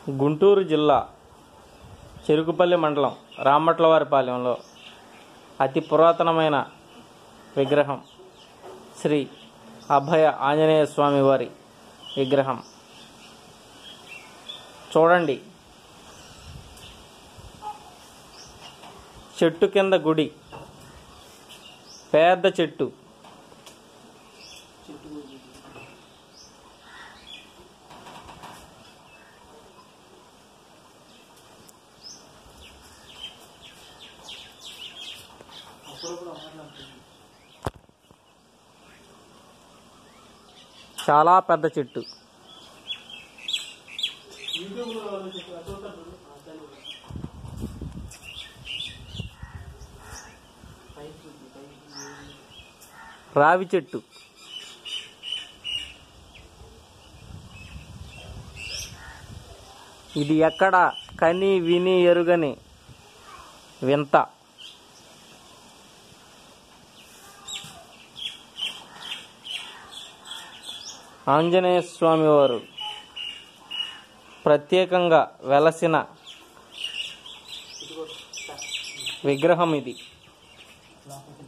గుంటూరు జిల్లా చెరుకుపల్లి మండలం రామట్లవారిపాలెంలో అతి పురాతనమైన విగ్రహం శ్రీ అభయ ఆంజనేయ స్వామి వారి విగ్రహం చూడండి చెట్టు కింద గుడి పెద్ద చెట్టు చాలా పెద్ద చెట్టు రావి చెట్టు ఇది ఎక్కడ కని విని ఎరుగని వింత ఆంజనేయ స్వామి వారు ప్రత్యేకంగా వెలసిన విగ్రహం ఇది లోపల